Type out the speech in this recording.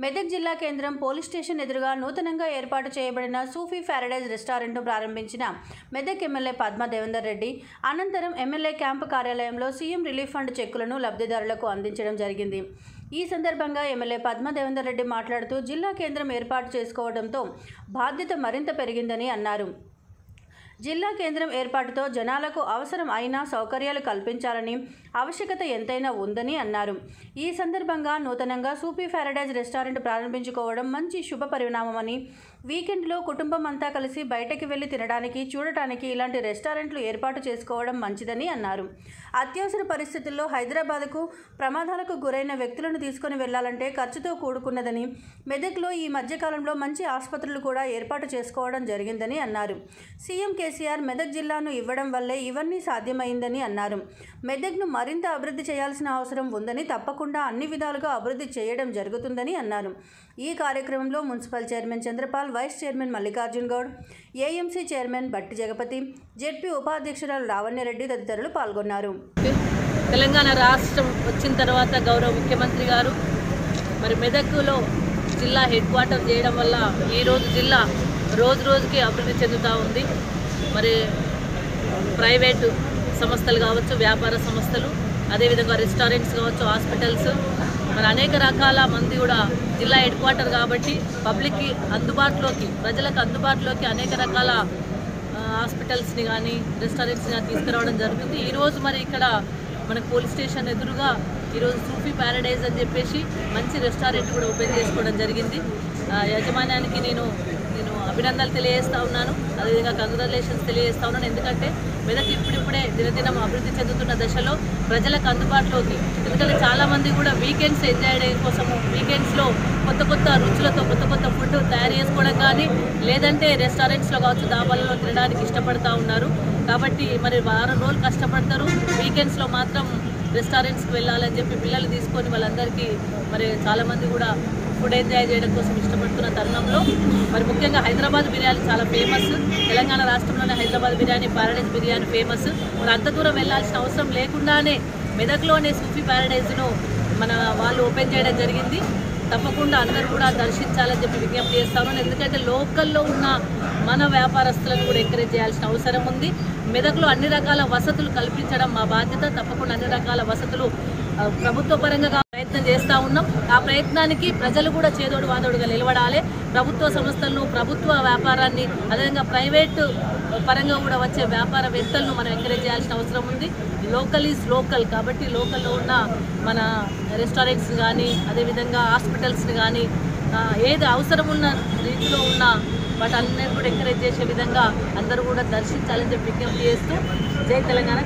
మెదక్ జిల్లా కేంద్రం police station ఎదురుగా నూతనంగా ఏర్పాటు చేయబడిన సూఫీ ప్యారడైజ్ రెస్టారెంట్ను ప్రారంభించిన మెదక్ ఎమ్మెల్యే పద్మ దేవేందర్ రెడ్డి అనంతరం ఎమ్మెల్యే క్యాంపు కార్యాలయంలో సీఎం రిలీఫ్ ఫండ్ చెక్కులను లబ్ధిదారులకు అందించడం జరిగింది ఈ సందర్భంగా ఎమ్మెల్యే పద్మ దేవేందర్ రెడ్డి మాట్లాడుతూ జిల్లా కేంద్రం ఏర్పాటు చేసుకోవడంతో బాధ్యత మరింత పెరిగిందని అన్నారు జిల్లా కేంద్రం ఏర్పాటుతో జనాలకు అవసరం అయిన సౌకర్యాలు కల్పించాలని ఆవశ్యకత ఎంతైనా ఉందని అన్నారు ఈ సందర్భంగా నూతనంగా సూపీ ప్యారడైజ్ రెస్టారెంట్ ప్రారంభించుకోవడం మంచి శుభ పరిణామమని వీకెండ్లో కుటుంబం అంతా కలిసి బయటకి వెళ్లి తినడానికి చూడటానికి ఇలాంటి రెస్టారెంట్లు ఏర్పాటు చేసుకోవడం మంచిదని అన్నారు అత్యవసర పరిస్థితుల్లో హైదరాబాద్కు ప్రమాదాలకు గురైన వ్యక్తులను తీసుకొని వెళ్లాలంటే ఖర్చుతో కూడుకున్నదని మెదక్లో ఈ మధ్యకాలంలో మంచి ఆసుపత్రులు కూడా ఏర్పాటు చేసుకోవడం జరిగిందని అన్నారు సీఎం కేసీఆర్ మెదక్ జిల్లాను ఇవ్వడం వల్లే ఇవన్నీ సాధ్యమైందని అన్నారు మెదక్ను మరింత అభివృద్ధి చేయాల్సిన అవసరం ఉందని తప్పకుండా అన్ని విధాలుగా అభివృద్ధి చేయడం జరుగుతుందని అన్నారు ఈ కార్యక్రమంలో municipal chairman Chandrapal vice chairman Mallikarjun Goud AMC chairman Bhatti Jagapathi ZP ఉపాధ్యక్షురాలు Lavanya Reddy తదితరులు పాల్గొన్నారు తెలంగాణ రాష్ట్రం వచ్చిన తర్వాత గౌరవ ముఖ్యమంత్రి గారు మరి మెదక్లో జిల్లా హెడ్ క్వార్టర్ చేయడం వల్ల ఈరోజు జిల్లా రోజు రోజుకి అభివృద్ధి చెందుతూ ఉంది మరి ప్రైవేటు సంస్థలు కావచ్చు వ్యాపార సంస్థలు అదేవిధంగా రెస్టారెంట్స్ కావచ్చు హాస్పిటల్స్ మరి అనేక రకాల మంది కూడా జిల్లా హెడ్ క్వార్టర్ కాబట్టి పబ్లిక్కి అందుబాటులోకి ప్రజలకు అందుబాటులోకి అనేక రకాల ఆ, హాస్పిటల్స్ని కానీ రెస్టారెంట్స్ని కానీ తీసుకురావడం జరుగుతుంది ఈరోజు మరి ఇక్కడ మనకు పోలీస్ స్టేషన్ ఎదురుగా ఈరోజు సూఫీ ప్యారడైజ్ అని చెప్పేసి మంచి రెస్టారెంట్ కూడా ఓపెన్ చేసుకోవడం జరిగింది ఆ, యాజమాన్యానికి నేను నేను అభినందనలు తెలియజేస్తా ఉన్నాను అదేవిధంగా కంగ్రాచులేషన్స్ తెలియజేస్తా ఉన్నాను ఎందుకంటే మెదక్ ఇప్పుడిప్పుడే దినదినం అభివృద్ధి చెందుతున్న దశలో ప్రజలకు అందుబాటులోకి ఎందుకంటే చాలామంది కూడా వీకెండ్స్ ఎంజాయ్ చేయడం కోసము వీకెండ్స్లో కొత్త కొత్త రుచులతో కొత్త కొత్త ఫుడ్ తయారు చేసుకోవడం కానీ లేదంటే రెస్టారెంట్స్లో కావచ్చు దాబాలలో తినడానికి ఇష్టపడతా ఉన్నారు కాబట్టి మరి వారం రోజులు కష్టపడతారు వీకెండ్స్లో మాత్రం రెస్టారెంట్స్కి వెళ్ళాలని చెప్పి పిల్లలు తీసుకొని వాళ్ళందరికీ మరి చాలామంది కూడా ఫుడ్ ఎంజాయ్ చేయడం కోసం ఇష్టపడుతున్న తరుణంలో మరి ముఖ్యంగా హైదరాబాద్ బిర్యానీ చాలా ఫేమస్ తెలంగాణ రాష్ట్రంలోనే హైదరాబాద్ బిర్యానీ ప్యారడైజ్ బిర్యానీ ఫేమస్ మరి అంత దూరం వెళ్ళాల్సిన అవసరం లేకుండానే మెదక్లోనే సూఫీ ప్యారడైజ్ను మన వాళ్ళు ఓపెన్ చేయడం జరిగింది తప్పకుండా అందరూ కూడా దర్శించాలని చెప్పి విజ్ఞప్తి చేస్తాను ఎందుకంటే లోకల్లో ఉన్న మన వ్యాపారస్తులను కూడా ఎంకరేజ్ చేయాల్సిన అవసరం ఉంది మెదక్లో అన్ని రకాల వసతులు కల్పించడం మా బాధ్యత తప్పకుండా అన్ని రకాల వసతులు ఆ, ప్రభుత్వ పరంగా ప్రయత్నం చేస్తూ ఉన్నాం ఆ ప్రయత్నానికి ప్రజలు కూడా చేదోడు వాదోడుగా నిలబడాలి ప్రభుత్వ సంస్థలను ప్రభుత్వ వ్యాపారాన్ని అదేవిధంగా ప్రైవేట్ పరంగా కూడా వచ్చే వ్యాపారవేత్తలను మనం ఎంకరేజ్ చేయాల్సిన అవసరం ఉంది లోకల్ ఈజ్ లోకల్ కాబట్టి లోకల్లో ఉన్న మన రెస్టారెంట్స్ కానీ అదేవిధంగా హాస్పిటల్స్ని కానీ ఆ, ఏది అవసరం ఉన్న రీతిలో ఉన్న వాటన్నిటిని కూడా ఎంకరేజ్ చేసే విధంగా అందరూ కూడా దర్శించాలని చెప్పి విజ్ఞప్తి చేస్తూ జై తెలంగాణ